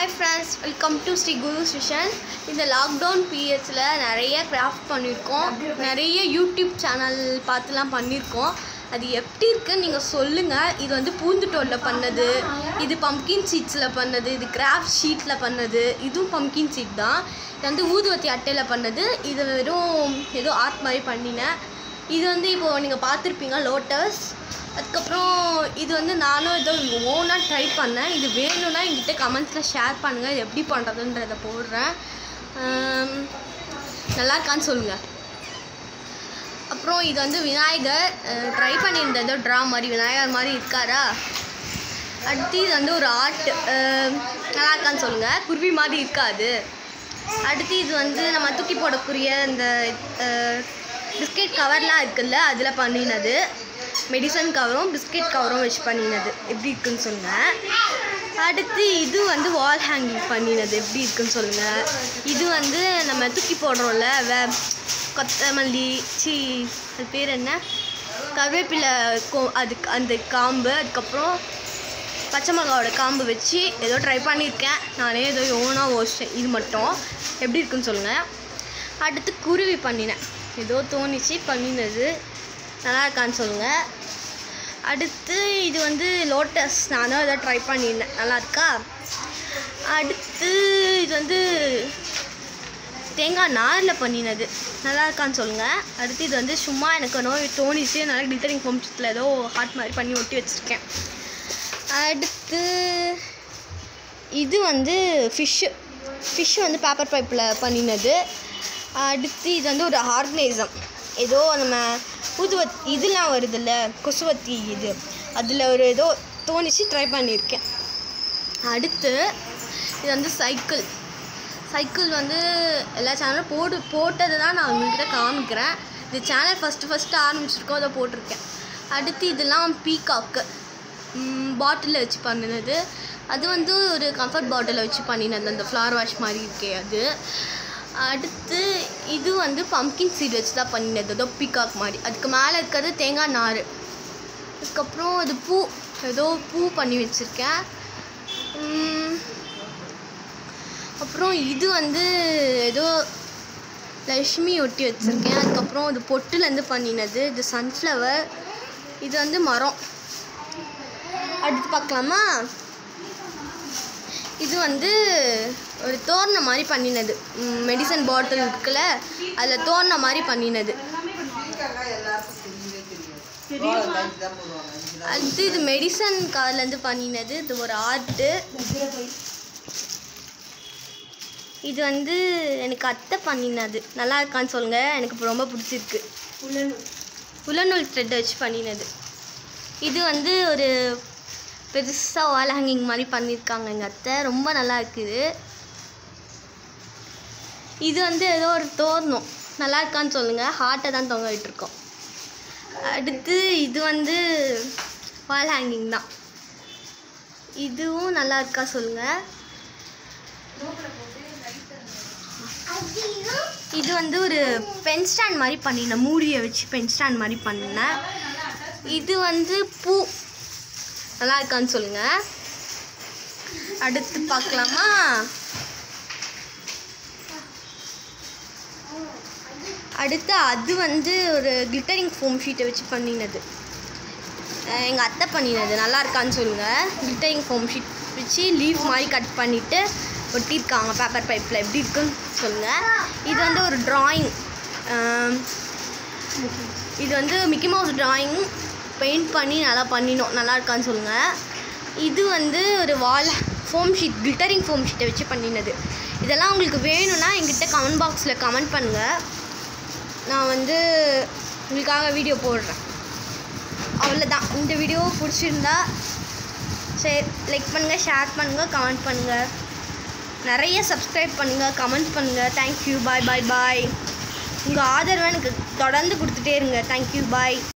hi friends welcome to Sri Guru's vision இந்த lockdown பீரியட்ஸில் நிறைய கிராஃப்ட் பண்ணியிருக்கோம் நிறைய யூடியூப் சேனல் பார்த்துலாம் பண்ணியிருக்கோம் அது எப்படி இருக்குன்னு நீங்கள் சொல்லுங்கள் இது வந்து பூந்துட்டோலில் பண்ணது இது பம்கின் சீட்ஸில் பண்ணது இது கிராஃப்ட் ஷீட்டில் பண்ணது இதுவும் பம்கின் சீட் தான் இது வந்து ஊதுவத்தி அட்டையில் பண்ணது இது வெறும் ஏதோ ஆர்ட் மாதிரி பண்ணினேன் இது வந்து இப்போது நீங்கள் பார்த்துருப்பீங்க லோட்டஸ் அதுக்கப்புறம் இது வந்து நானும் ஏதோ ஓனாக ட்ரை பண்ணேன் இது வேணும்னா என்கிட்ட கமெண்ட்ஸில் ஷேர் பண்ணுங்கள் இது எப்படி பண்ணுறதுன்றதை போடுறேன் ஆம், நல்லா இருக்கான்னு சொல்லுங்கள் அப்புறம் இது வந்து விநாயகர் ட்ரை பண்ணியிருந்தேன் ஏதோ ட்ரா மாதிரி விநாயகர் மாதிரி இருக்காரா அடுத்து இது வந்து ஒரு ஆர்ட் நல்லா இருக்கான்னு சொல்லுங்கள் குருவி மாதிரி இருக்காது அடுத்து இது வந்து நம்ம தூக்கி போடக்கூடிய இந்த பிஸ்கெட் கவர்லாம் இருக்குல்ல அதில் பண்ணினது மெடிசன் கவரும் பிஸ்கெட் கவரும் வச்சு பண்ணினது எப்படி இருக்குன்னு சொல்லுங்கள் அடுத்து இது வந்து வால் ஹேங்கிங் பண்ணினது எப்படி இருக்குன்னு சொல்லுங்கள் இது வந்து நம்ம தூக்கி போடுறோம்ல வே கொத்தமல்லி சி அது பேர் என்ன கருவேப்பிலை கோ அதுக்கு அந்த காம்பு அதுக்கப்புறம் பச்சை மிளகாவோட காம்பு வச்சு ஏதோ ட்ரை பண்ணியிருக்கேன் நானே ஏதோ ஓனாக ஓசிட்டேன் இது மட்டும் எப்படி இருக்குன்னு சொல்லுங்கள் அடுத்து குருவி பண்ணினேன் ஏதோ தோணிச்சு பண்ணினது நல்லா இருக்கான்னு சொல்லுங்கள் அடுத்து இது வந்து லோட்டஸ் நானும் ஏதோ ட்ரை பண்ணியிருந்தேன் நல்லா இருக்கா அடுத்து இது வந்து தேங்காய் நாரில் பண்ணினது நல்லா இருக்கான்னு சொல்லுங்கள் அடுத்து இது வந்து சும்மா எனக்கு நோய் தோணிச்சு நல்லா டிட்டரிங் ஃபோம்ஸில் ஏதோ ஹார்ட் மாதிரி பண்ணி ஒட்டி வச்சுருக்கேன் அடுத்து இது வந்து ஃபிஷ்ஷு ஃபிஷ் வந்து பேப்பர் பைப்பில் பண்ணினது அடுத்து இது வந்து ஒரு ஆர்கனைசம் ஏதோ நம்ம ஊதுவத் இதெல்லாம் வருதுல்ல கொசுவத்தி இது அதில் ஒரு ஏதோ தோணிச்சு ட்ரை பண்ணியிருக்கேன் அடுத்து இது வந்து சைக்கிள் சைக்கிள் வந்து எல்லா சேனலும் போடு போட்டது தான் நான் உங்கள்கிட்ட காமிக்கிறேன் இது சேனல் ஃபஸ்ட்டு ஃபஸ்ட்டு ஆரம்பிச்சிருக்கோம் அதை போட்டிருக்கேன் அடுத்து இதெல்லாம் பீகாக்கு பாட்டிலில் வச்சு பண்ணினது அது வந்து ஒரு கம்ஃபர்ட் பாட்டிலில் வச்சு பண்ணினது அந்த ஃப்ளவர் வாஷ் மாதிரி இருக்கே அது அடுத்து இது வந்து பம்கின் சீட் வச்சு தான் பண்ணினது ஏதோ பீகாக் மாதிரி அதுக்கு மேலே இருக்கிறது தேங்காய் நார் அதுக்கப்புறம் இது பூ ஏதோ பூ பண்ணி வச்சுருக்கேன் உம், அப்புறம் இது வந்து ஏதோ லக்ஷ்மி ஒட்டி வச்சுருக்கேன் அதுக்கப்புறம் இது பொட்டுலேருந்து பண்ணினது இது சன்ஃப்ளவர் இது வந்து மரம் அடுத்து பார்க்கலாமா இது வந்து ஒரு தோரணம் மாதிரி பண்ணினது மெடிசன் பாட்டில் இருக்குல்ல அதில் தோரணம் மாதிரி பண்ணினது அடுத்து இது மெடிசன் கவர்லேருந்து பண்ணினது இது ஒரு ஆர்ட்டு இது வந்து எனக்கு அத்தை பண்ணினது நல்லா இருக்கான்னு சொல்லுங்கள் எனக்கு இப்போ ரொம்ப பிடிச்சிருக்கு உலநூல் த்ரெட் வச்சு பண்ணினது இது வந்து ஒரு பெருசாக வால் ஹேங்கிங் மாதிரி பண்ணியிருக்காங்க எங்கள் அத்தை ரொம்ப நல்லா இருக்குது இது வந்து ஏதோ ஒரு தோரணம் நல்லா இருக்கான்னு சொல்லுங்கள் ஹார்ட்டை தான் தொங்க விட்டுருக்கோம் அடுத்து இது வந்து வால் ஹேங்கிங் தான் இதுவும் நல்லா இருக்கா சொல்லுங்கள் இது வந்து ஒரு பென் ஸ்டாண்ட் மாதிரி பண்ணினேன் மூடியை வச்சு பென் ஸ்டாண்ட் மாதிரி பண்ணினேன் இது வந்து பூ நல்லா இருக்கான்னு சொல்லுங்கள் அடுத்து பார்க்கலாமா அடுத்து அது வந்து ஒரு கிளிட்டரிங் ஃபோம் ஷீட்டை வச்சு பண்ணினது எங்கள் அத்தை பண்ணினது நல்லா இருக்கான்னு சொல்லுங்கள் கிளிட்டரிங் ஃபோம் ஷீட் வச்சு லீஃப் மாதிரி கட் பண்ணிவிட்டு ஒட்டியிருக்காங்க பேப்பர் பைப்பில் எப்படி இருக்குன்னு சொல்லுங்கள் இது வந்து ஒரு ட்ராயிங் இது வந்து மிக்கி மவுஸ் ட்ராயிங் பெயிண்ட் பண்ணி நல்லா பண்ணினோம் நல்லா இருக்கான்னு சொல்லுங்கள் இது வந்து ஒரு wall foam sheet glittering foam ஷீட்டை வச்சு பண்ணினது இதெல்லாம் உங்களுக்கு வேணும்னா எங்கிட்ட கமெண்ட் பாக்ஸில் கமெண்ட் பண்ணுங்கள் நான் வந்து உங்களுக்காக வீடியோ போடுறேன் அவ்வளோதான் இந்த வீடியோ பிடிச்சிருந்தா சரி லைக் பண்ணுங்கள் ஷேர் பண்ணுங்கள் கமெண்ட் பண்ணுங்கள் நிறைய சப்ஸ்கிரைப் பண்ணுங்கள் கமெண்ட் பண்ணுங்கள் தேங்க்யூ பாய் பாய் பாய் உங்கள் ஆதரவை எனக்கு தொடர்ந்து கொடுத்துட்டே இருங்க தேங்க்யூ பாய்